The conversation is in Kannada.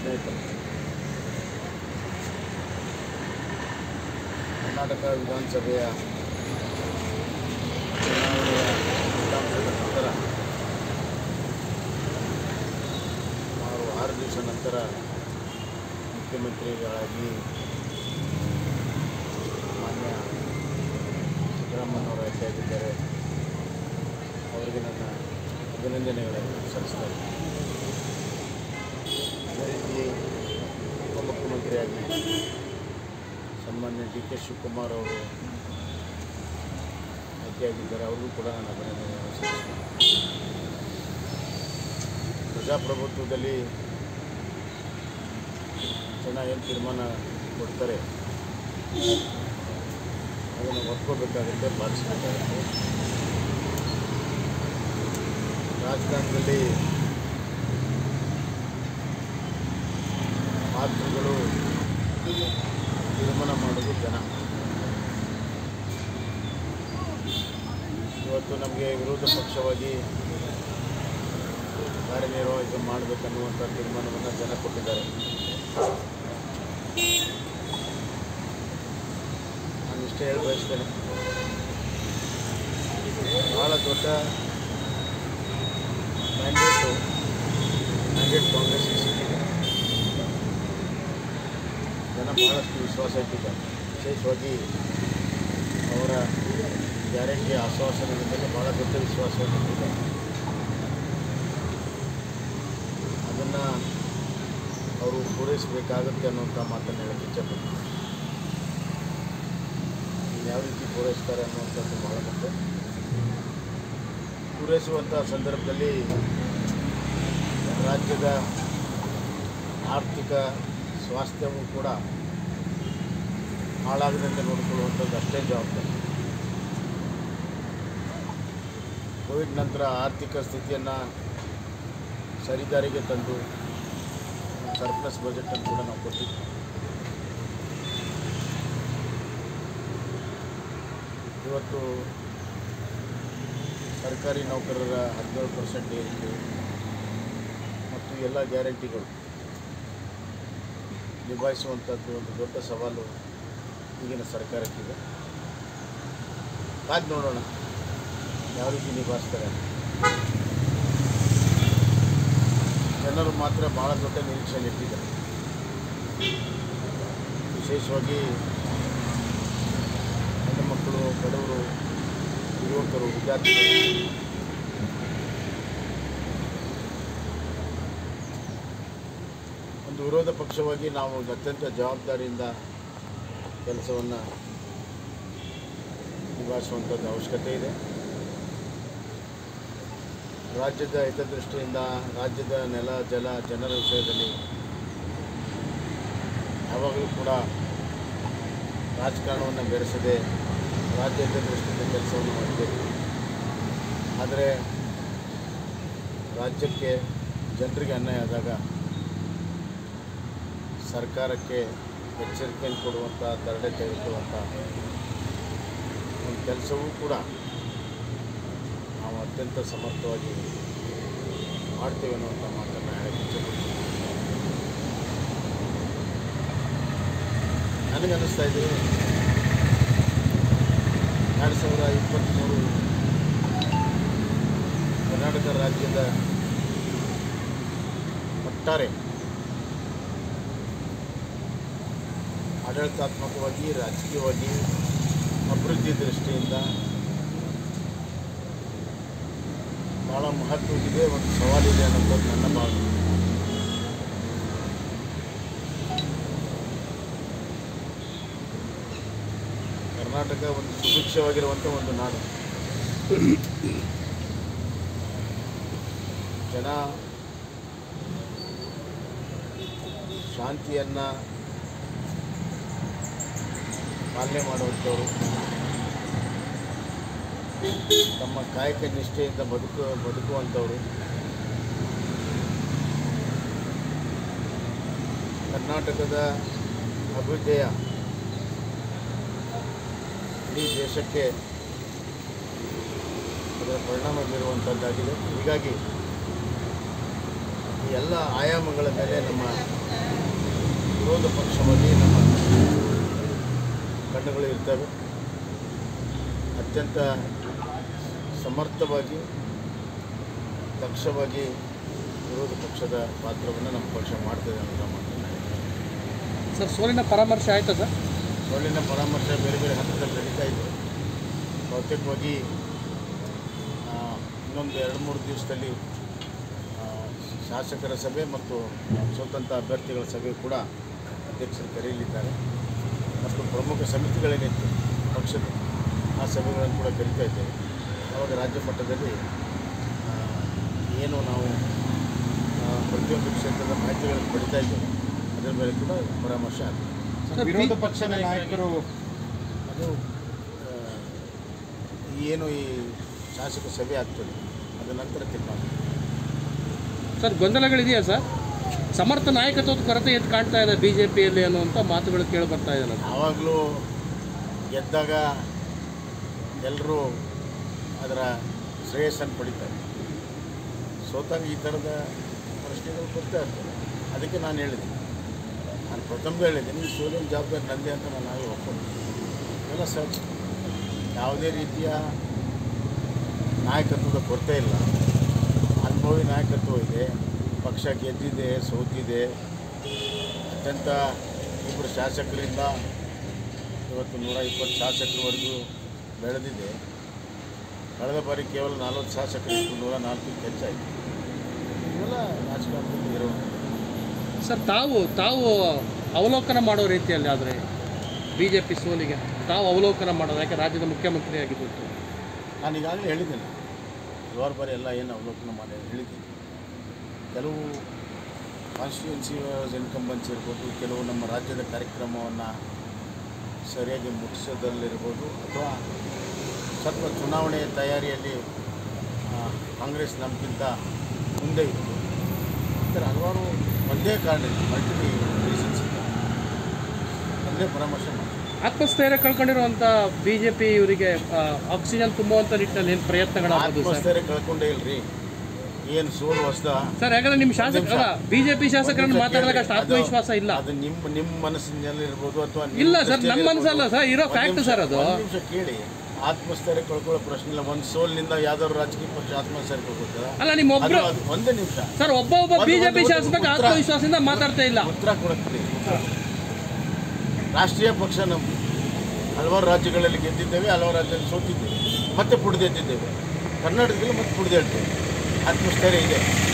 ಸ್ನೇಹಿತರೆ ಕರ್ನಾಟಕ ವಿಧಾನಸಭೆಯ ಚುನಾವಣೆಯ ಫಲಿತಾಂಶದ ನಂತರ ಸುಮಾರು ಆರು ದಿವಸ ನಂತರ ಮುಖ್ಯಮಂತ್ರಿಗಳಾಗಿ ಮಾನ್ಯ ಸಿದ್ದರಾಮಯ್ಯನವರು ಆಯ್ಕೆಯಾಗಿದ್ದಾರೆ ಅವರಿಗೆ ನನ್ನ ಅಭಿನಂದನೆಗಳನ್ನು ಸಲ್ಲಿಸ್ತಾ ಇದ್ದೀನಿ ಅದೇ ರೀತಿ ಉಪಮುಖ್ಯಮಂತ್ರಿಯಾಗಿ ಸನ್ಮಾನ್ಯ ಡಿ ಕೆ ಶಿವಕುಮಾರ್ ಅವರು ಆಯ್ಕೆಯಾಗಿದ್ದಾರೆ ಅವ್ರಿಗೂ ಕೂಡ ನಾನು ಅಭಿನಂದನೆಗಳನ್ನು ಸಲ್ಲಿಸ್ತೀನಿ ಪ್ರಜಾಪ್ರಭುತ್ವದಲ್ಲಿ ಜನ ಏನು ತೀರ್ಮಾನ ಕೊಡ್ತಾರೆ ಅದನ್ನು ಒಪ್ಕೋಬೇಕಾಗುತ್ತೆ ಪಾಲಿಸಬೇಕಾಗುತ್ತೆ ರಾಜಕಾರಣದಲ್ಲಿ ಮಾತೃಗಳು ತೀರ್ಮಾನ ಮಾಡೋದು ಜನ ಇವತ್ತು ನಮಗೆ ವಿರೋಧ ಪಕ್ಷವಾಗಿ ಕಾರ್ಯನಿರ್ವಹಿಸಿ ಮಾಡಬೇಕನ್ನುವಂಥ ತೀರ್ಮಾನವನ್ನು ಜನ ಕೊಟ್ಟಿದ್ದಾರೆ ನಾನು ಇಷ್ಟೇ ಹೇಳಿ ಬಯಸ್ತೇನೆ ಭಾಳ ದೊಡ್ಡ ಮ್ಯಾಂಡೇಟು ಮ್ಯಾಂಡೇಟ್ ಕಾಂಗ್ರೆಸ್ಗೆ ಸಿಕ್ಕಿದೆ ಜನ ಭಾಳಷ್ಟು ವಿಶ್ವಾಸ ಇಟ್ಟಿದ್ದಾರೆ ವಿಶೇಷವಾಗಿ ಅವರ ಗ್ಯಾರಂಟಿ ಆಶ್ವಾಸನದ ಮೇಲೆ ಭಾಳ ದೊಡ್ಡ ವಿಶ್ವಾಸವನ್ನು ಇಟ್ಟಿದ್ದಾರೆ ಅದನ್ನು ಅವರು ಪೂರೈಸಬೇಕಾಗುತ್ತೆ ಅನ್ನುವಂಥ ಮಾತನ್ನು ಹೇಳಕ್ಕೆ ಇಚ್ಛಪಡ್ತೀನಿ ಯಾವ ರೀತಿ ಪೂರೈಸ್ತಾರೆ ಅನ್ನುವಂಥದ್ದು ಭಾಳ ಮುಖ್ಯ ಪೂರೈಸುವಂಥ ಸಂದರ್ಭದಲ್ಲಿ ರಾಜ್ಯದ ಆರ್ಥಿಕ ಸ್ವಾಸ್ಥ್ಯವೂ ಕೂಡ ಹಾಳಾಗದಂತೆ ನೋಡಿಕೊಳ್ಳುವಂಥದ್ದು ಅಷ್ಟೇ ಜವಾಬ್ದಾರಿ ಕೋವಿಡ್ ನಂತರ ಆರ್ಥಿಕ ಸ್ಥಿತಿಯನ್ನು ಸರಿದಾರಿಗೆ ತಂದು ಸರ್ಪ್ಲಸ್ ಬಜೆಟನ್ನು ಕೂಡ ನಾವು ಕೊಟ್ಟಿದ್ವಿ ಇವತ್ತು ಸರ್ಕಾರಿ ನೌಕರರ ಹದಿನೇಳು ಪರ್ಸೆಂಟ್ ಏರಿಕೆ ಮತ್ತು ಎಲ್ಲ ಗ್ಯಾರಂಟಿಗಳು ನಿಭಾಯಿಸುವಂಥದ್ದು ಒಂದು ದೊಡ್ಡ ಸವಾಲು ಈಗಿನ ಸರ್ಕಾರಕ್ಕಿದೆ ಕಾದು ನೋಡೋಣ ಯಾವ ರೀತಿ ನಿಭಾಯಿಸ್ತಾರೆ ಅಂತ. ಜನರು ಮಾತ್ರ ಭಾಳ ದೊಡ್ಡ ನಿರೀಕ್ಷೆಯನ್ನು ಇಟ್ಟಿದ್ದಾರೆ ವಿಶೇಷವಾಗಿ ಹೆಣ್ಣು ಮಕ್ಕಳು ಬಡವರು ಯುವಕರು ವಿದ್ಯಾರ್ಥಿಗಳು ಒಂದು ವಿರೋಧ ಪಕ್ಷವಾಗಿ ನಾವು ಅತ್ಯಂತ ಜವಾಬ್ದಾರಿಯಿಂದ ಕೆಲಸವನ್ನು ನಿಭಾಯಿಸುವಂಥದ್ದು ಅವಶ್ಯಕತೆ ಇದೆ ರಾಜ್ಯದ ಹಿತದೃಷ್ಟಿಯಿಂದ ರಾಜ್ಯದ ನೆಲ ಜಲ ಜನರ ವಿಷಯದಲ್ಲಿ ಯಾವಾಗಲೂ ಕೂಡ ರಾಜಕಾರಣವನ್ನು ಬೆರೆಸದೆ ರಾಜ್ಯ ಹಿತದೃಷ್ಟಿಯಿಂದ ಕೆಲಸವನ್ನು ಮಾಡಬೇಕು ಆದರೆ ರಾಜ್ಯಕ್ಕೆ ಜನರಿಗೆ ಅನ್ಯಾಯ ಆದಾಗ ಸರ್ಕಾರಕ್ಕೆ ಎಚ್ಚರಿಕೆಯನ್ನು ಕೊಡುವಂಥ ತರಡೆ ತೆಗೆದುಕೊಳ್ಳುವಂಥ ಒಂದು ಕೆಲಸವೂ ಕೂಡ ನಾವು ಅತ್ಯಂತ ಸಮರ್ಥವಾಗಿ ಮಾಡ್ತೇವೆ ಅನ್ನುವಂಥ ಮಾತನ್ನು ಹೇಳಕ್ಕೆ ಇಚ್ಛೆಪಡ್ತೀನಿ ನನಗೆ ಅನ್ನಿಸ್ತಾ ಇದೆ ಎರಡು ಸಾವಿರ ಇಪ್ಪತ್ತ್ಮೂರು ಕರ್ನಾಟಕ ರಾಜ್ಯದ ಒಟ್ಟಾರೆ ಆಡಳಿತಾತ್ಮಕವಾಗಿ ರಾಜಕೀಯವಾಗಿ ಅಭಿವೃದ್ಧಿ ದೃಷ್ಟಿಯಿಂದ ಭಾಳ ಮಹತ್ವವಿದೆ ಒಂದು ಸವಾಲಿದೆ ಅನ್ನೋದು ನನ್ನ ಭಾವನೆ ಕರ್ನಾಟಕ ಒಂದು ಸುಭಿಕ್ಷವಾಗಿರುವಂಥ ಒಂದು ನಾಡು ಜನ ಶಾಂತಿಯನ್ನು ಪಾಲನೆ ಮಾಡುವಂಥವ್ರು ತಮ್ಮ ಕಾಯಕ ನಿಷ್ಠೆಯಿಂದ ಬದುಕು ಬದುಕುವಂಥವ್ರು ಕರ್ನಾಟಕದ ಅಭಿವೃದ್ಧಿಯ ಇಡೀ ದೇಶಕ್ಕೆ ಅದರ ಪರಿಣಾಮ ಬೀರುವಂಥದ್ದಾಗಿದೆ ಹೀಗಾಗಿ ಈ ಎಲ್ಲ ಆಯಾಮಗಳ ಮೇಲೆ ನಮ್ಮ ವಿರೋಧ ಪಕ್ಷವಾಗಿ ನಮ್ಮ ಕಣ್ಣುಗಳು ಇರ್ತವೆ ಅತ್ಯಂತ ಸಮರ್ಥವಾಗಿ ದಕ್ಷವಾಗಿ ವಿರೋಧ ಪಕ್ಷದ ಪಾತ್ರವನ್ನು ನಮ್ಮ ಪಕ್ಷ ಮಾಡ್ತದೆ ಅನ್ನೋದ್ರ ಮಾತನ್ನು ನಾನು ಹೇಳ್ತೀನಿ. ಸರ್ ಸೋಲಿನ ಪರಾಮರ್ಶೆ ಆಯ್ತಾ ಸರ್ ಸೊಳ್ಳಿನ ಪರಾಮರ್ಶೆ ಬೇರೆ ಬೇರೆ ಹಂತದಲ್ಲಿ ನಡೀತಾ ಇದೆ ಬಹುತೇಕವಾಗಿ ಆ, ಇನ್ನೊಂದು ಎರಡು ಮೂರು ದಿವಸದಲ್ಲಿ ಆ, ಶಾಸಕರ ಸಭೆ ಮತ್ತು ಸ್ವತಂತ್ರ ಅಭ್ಯರ್ಥಿಗಳ ಸಭೆ ಕೂಡ ಅಧ್ಯಕ್ಷರು ಕರೆಯಲಿದ್ದಾರೆ ಮತ್ತು ಪ್ರಮುಖ ಸಮಿತಿಗಳೇನಿತ್ತು ಪಕ್ಷದ ಆ ಸಭೆಗಳನ್ನು ಕೂಡ ಕರಿತಾ ಇದ್ದೇವೆ ಆವಾಗ ರಾಜ್ಯ ಮಟ್ಟದಲ್ಲಿ ಆ, ಏನು ನಾವು ಆ, ಪ್ರತಿಯೊಂದು ಕ್ಷೇತ್ರದ ಮಾಹಿತಿಗಳನ್ನು ಪಡಿತಾ ಇದ್ದೇವೆ ಅದರ ಮೇಲೆ ಕೂಡ ಪರಾಮರ್ಶೆ ಆಗ್ತದೆ ಸರ್, ವಿರೋಧ ಬಿ- ಪಕ್ಷದ ನಾಯಕರು ಅದು ಆ, ಏನು ಈ ಶಾಸಕ ಸಭೆ ಆಗ್ತದೆ ಅದ ನಂತರ ತೀರ್ಮಾನ ಸರ್ ಗೊಂದಲಗಳಿದೆಯಾ ಸರ್ ಸಮರ್ಥ ನಾಯಕತ್ವದ ಕೊರತೆ ಎದ್ದು ಕಾಣ್ತಾ ಇದೆ ಬಿ ಜೆ ಪಿಯಲ್ಲಿ ಅನ್ನುವಂಥ ಮಾತುಗಳು ಕೇಳಿ ಬರ್ತಾ ಇದೆ ನನಗೆ ಆವಾಗಲೂ ಗೆದ್ದಾಗ ಎಲ್ಲರೂ ಅದರ ಶ್ರೇಯಸ್ಸನ್ನು ಪಡಿತಾರೆ ಸೋತಾಗ ಈ ಥರದ ಪ್ರಶ್ನೆಗಳು ಬರ್ತಾ ಇರ್ತವೆ ಅದಕ್ಕೆ ನಾನು ಹೇಳಿದೆ ನಾನು ಪ್ರಥಮ ಹೇಳಿದ್ದೀನಿ ಈ ಸೋಲಿನ ಜವಾಬ್ದಾರಿ ನಂದೇ ಅಂತ ನಾನು ನಾವೇ ಒಪ್ಕೊಂಡು ಎಲ್ಲ ಸಹಜ ಯಾವುದೇ ರೀತಿಯ ನಾಯಕತ್ವದ ಕೊರತೆ ಇಲ್ಲ ಅನುಭವಿ ನಾಯಕತ್ವ ಇದೆ ಪಕ್ಷ ಗೆದ್ದಿದೆ ಸೋತಿದೆ ಅತ್ಯಂತ ಇಬ್ಬರು ಶಾಸಕರಿಂದ ಇವತ್ತು ನೂರ ಇಪ್ಪತ್ತು ಶಾಸಕರವರೆಗೂ ಬೆಳೆದಿದೆ ಕಳೆದ ಬಾರಿ ಕೇವಲ ನಲವತ್ತು ಶಾಸಕರಿದ್ದು ನೂರ ನಾಲ್ಕಕ್ಕೆ ಹೆಚ್ಚಾಯಿತು ಇವೆಲ್ಲ ರಾಜಕಾರಣದಲ್ಲಿ ಇರೋ ಸರ್ ತಾವು ತಾವು ಅವಲೋಕನ ಮಾಡೋ ರೀತಿಯಲ್ಲಿ ಆದರೆ ಬಿ ಜೆ ಪಿ ಸೋಲಿಗೆ ತಾವು ಅವಲೋಕನ ಮಾಡೋದು ಯಾಕೆ ರಾಜ್ಯದ ಮುಖ್ಯಮಂತ್ರಿ ಆಗಿದ್ದು ನಾನು ಈಗಾಗಲೇ ಹೇಳಿದ್ದೇನೆ ಹಲವಾರು ಬಾರಿ ಎಲ್ಲ ಏನು ಅವಲೋಕನ ಮಾಡಿ ಹೇಳಿದ್ದೀನಿ ಕೆಲವು ಕಾನ್ಸ್ಟಿಟ್ಯೂನ್ಸಿ ಇನ್ಕಂಬನ್ಸ್ ಇರ್ಬೋದು ಕೆಲವು ನಮ್ಮ ರಾಜ್ಯದ ಕಾರ್ಯಕ್ರಮವನ್ನು ಸರಿಯಾಗಿ ಮುಗಿಸೋದಲ್ಲಿರ್ಬೋದು ಅಥವಾ ಸ್ವಲ್ಪ ಚುನಾವಣೆ ತಯಾರಿಯಲ್ಲಿ ಆ, ಕಾಂಗ್ರೆಸ್ ನಮಗಿಂತ ಮುಂದೆ ಇತ್ತು ಈ ಥರ ಹಲವಾರು ಒಂದೇ ಕಾರಣ ಮಲ್ಟಿ ರೀಸನ್ಸ್ ಇದೆ ಒಂದೇ ಪರಾಮರ್ಶೆ ಮಾಡಿ ಆತ್ಮಸ್ಥೈರ್ಯ ಕಳ್ಕೊಂಡಿರುವಂಥ ಬಿ ಜೆ ಪಿ ಇವರಿಗೆ ಆಕ್ಸಿಜನ್ ತುಂಬುವಂಥ ನಿಟ್ಟಿನಲ್ಲಿ ಏನು ಪ್ರಯತ್ನಗಳಾಗೋದು ಸರ್ ಆತ್ಮಸ್ಥೈರ್ಯ ಕಳ್ಕೊಂಡೇ ಇಲ್ರಿ ಏನು ಸೋಲು ಹೊಸ್ದ ಸರ್ ಯಾಕಂದ್ರೆ ನಿಮ್ಮ ಶಾಸಕರ ಬಿ ಜೆ ಪಿ ಶಾಸಕರನ್ನು ಮಾತಾಡಿದಾಗ ಅಷ್ಟು ಆತ್ಮವಿಶ್ವಾಸ ಇಲ್ಲ ಅದು ನಿಮ್ಮ ನಿಮ್ಮ ಮನಸ್ಸಿನಲ್ಲಿ ಇರ್ಬೋದು ಅಥವಾ ನಿಮ್ಮ ಇಲ್ಲ ಸರ್, ದೃಷ್ಟಿಯಲ್ಲಿ ನಮ್ಮ ಮನಸ್ಸಲ್ಲ ಇರ್ಬೋದು. ಸರ್, ಇರೋ ಒಂದ್ fact ನಿಮಿಷ- ಸರ್ ಅದು. ಒಂದ್ ನಿಮಿಷ ಕೇಳಿ ಆತ್ಮಸ್ಥೈರ್ಯ ಕಳ್ಕೊಳ್ಳೋ ಪ್ರಶ್ನೆ ಇಲ್ಲ ಒಂದು ಸೋಲ್ನಿಂದ ಯಾವ್ದಾದ್ರು ರಾಜಕೀಯ ಪಕ್ಷ ಆತ್ಮಸ್ಥೈರ್ಯ ಕಳ್ಕೊಳ್ತಾರ ಅಲ್ಲ ನಿಮ್ಮ ಒಬ್ರು ಅದು ಒಂದೇ ನಿಮಿಷ ಸರ್ ಒಬ್ಬ ಒಬ್ಬ ಒಂದು- ಬಿಜೆಪಿ ಒಂದು- ಶಾಸಕ ಉತ್ತರ- ಆತ್ಮವಿಶ್ವಾಸದಿಂದ ಮಾತಾಡ್ತಾ ಇಲ್ಲ ಉತ್ತರ ಕೊಡುತ್ತೀರಿ ರಾಷ್ಟ್ರೀಯ ಪಕ್ಷ ನಮ್ಮ ಹಲವಾರು ರಾಜ್ಯಗಳಲ್ಲಿ ಗೆದ್ದಿದ್ದೇವೆ ಹಲವಾರು ರಾಜ್ಯದಲ್ಲಿ ಸೋತಿದ್ದೇವೆ ಮತ್ತೆ ಪುಡ್ದೆದ್ದಿದ್ದೇವೆ ಕರ್ನಾಟಕದಲ್ಲಿ ಮತ್ತೆ ಪುಡ್ದೆಳ್ತೇವೆ ಆತ್ಮಸ್ಥೈರ್ಯ ಇದೆ